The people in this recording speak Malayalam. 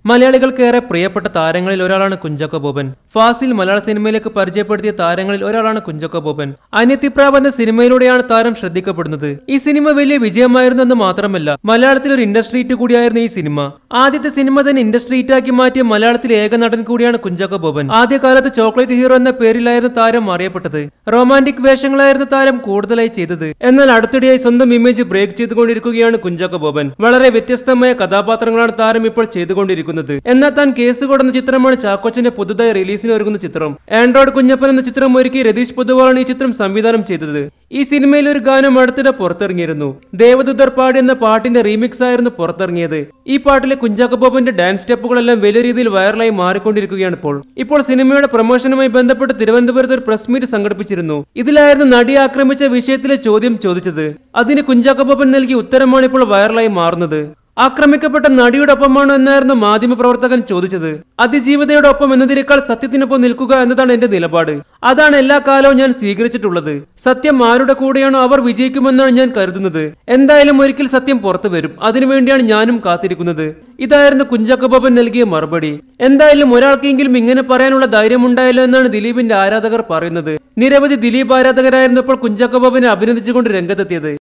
മലയാളികൾക്ക് ഏറെ പ്രിയപ്പെട്ട താരങ്ങളിൽ ഒരാളാണ് കുഞ്ചാക്കോ ബോബൻ ഫാസിൽ മലയാള സിനിമയിലേക്ക് പരിചയപ്പെടുത്തിയ താരങ്ങളിൽ ഒരാളാണ് കുഞ്ചാക്കോ ബോബൻ അനിയത്തിപ്രാവ് എന്ന സിനിമയിലൂടെയാണ് താരം ശ്രദ്ധിക്കപ്പെടുന്നത് ഈ സിനിമ വലിയ വിജയമായിരുന്നു എന്ന് മാത്രമല്ല മലയാളത്തിൽ ഒരു ഇൻഡസ്ട്രി ഹിറ്റ് കൂടിയായിരുന്നു ഈ സിനിമ ആദ്യത്തെ സിനിമ തന്നെ ഇൻഡസ്ട്രി ഹിറ്റാക്കി മാറ്റിയ മലയാളത്തിലെ ഏക നടൻ കൂടിയാണ് കുഞ്ചാക്കോ ബോബൻ ആദ്യകാലത്ത് ചോക്ലേറ്റ് ഹീറോ എന്ന പേരിലായിരുന്നു താരം അറിയപ്പെട്ടത് റൊമാന്റിക് വേഷങ്ങളായിരുന്നു താരം കൂടുതലായി ചെയ്തത് എന്നാൽ അടുത്തിടെയായി സ്വന്തം ഇമേജ് ബ്രേക്ക് ചെയ്തുകൊണ്ടിരിക്കുകയാണ് കുഞ്ചാക്കോ ബോബൻ വളരെ വ്യത്യസ്തമായ കഥാപാത്രങ്ങളാണ് താരം ഇപ്പോൾ ചെയ്തുകൊണ്ടിരിക്കുന്നത് എന്നാൽ താൻ കേസ് കൊടുന്ന ചിത്രമാണ് ചാക്കോച്ചന്റെ പുതുതായി റിലീസിന് ഒരുങ്ങുന്ന ചിത്രം ആൻഡ്രോയിഡ് കുഞ്ഞപ്പൻ എന്ന ചിത്രം ഒരുക്കി രതീഷ് പൊതുവാളാണ് ഈ ചിത്രം സംവിധാനം ചെയ്തത് ഈ സിനിമയിൽ ഒരു ഗാനം അടുത്തിടെ പുറത്തിറങ്ങിയിരുന്നു ദേവദൂതർ പാടി എന്ന പാട്ടിന്റെ റീമിക്സ് ആയിരുന്നു പുറത്തിറങ്ങിയത് ഈ പാട്ടിലെ കുഞ്ചാക്കോ ബോബന്റെ ഡാൻസ് സ്റ്റെപ്പുകളെല്ലാം വലിയ രീതിയിൽ വൈറലായി മാറിക്കൊണ്ടിരിക്കുകയാണ് ഇപ്പോൾ ഇപ്പോൾ സിനിമയുടെ പ്രൊമോഷനുമായി ബന്ധപ്പെട്ട് തിരുവനന്തപുരത്ത് ഒരു പ്രസ് മീറ്റ് സംഘടിപ്പിച്ചിരുന്നു ഇതിലായിരുന്നു നടിയെ ആക്രമിച്ച വിഷയത്തിലെ ചോദ്യം ചോദിച്ചത് അതിന് കുഞ്ചാക്കോ ബോബൻ നൽകിയ ഉത്തരമാണ് ഇപ്പോൾ വൈറലായി മാറുന്നത് ആക്രമിക്കപ്പെട്ട നടിയോടൊപ്പമാണോ എന്നായിരുന്നു മാധ്യമപ്രവർത്തകൻ ചോദിച്ചത് അതിജീവിതയോടൊപ്പം എന്നതിനേക്കാൾ സത്യത്തിനൊപ്പം നിൽക്കുക എന്നതാണ് എന്റെ നിലപാട് അതാണ് എല്ലാ കാലവും ഞാൻ സ്വീകരിച്ചിട്ടുള്ളത് സത്യം ആരുടെ കൂടെയാണോ അവർ വിജയിക്കുമെന്നാണ് ഞാൻ കരുതുന്നത് എന്തായാലും ഒരിക്കൽ സത്യം പുറത്തു വരും അതിനുവേണ്ടിയാണ് ഞാനും കാത്തിരിക്കുന്നത് ഇതായിരുന്നു കുഞ്ചാക്കോ ബോബൻ നൽകിയ മറുപടി എന്തായാലും ഒരാൾക്കെങ്കിലും ഇങ്ങനെ പറയാനുള്ള ധൈര്യമുണ്ടായല്ലോ എന്നാണ് ദിലീപിന്റെ ആരാധകർ പറയുന്നത് നിരവധി ദിലീപ് ആരാധകരായിരുന്നപ്പോൾ കുഞ്ചാക്കോ ബോബനെ അഭിനന്ദിച്ചുകൊണ്ട് രംഗത്തെത്തിയത്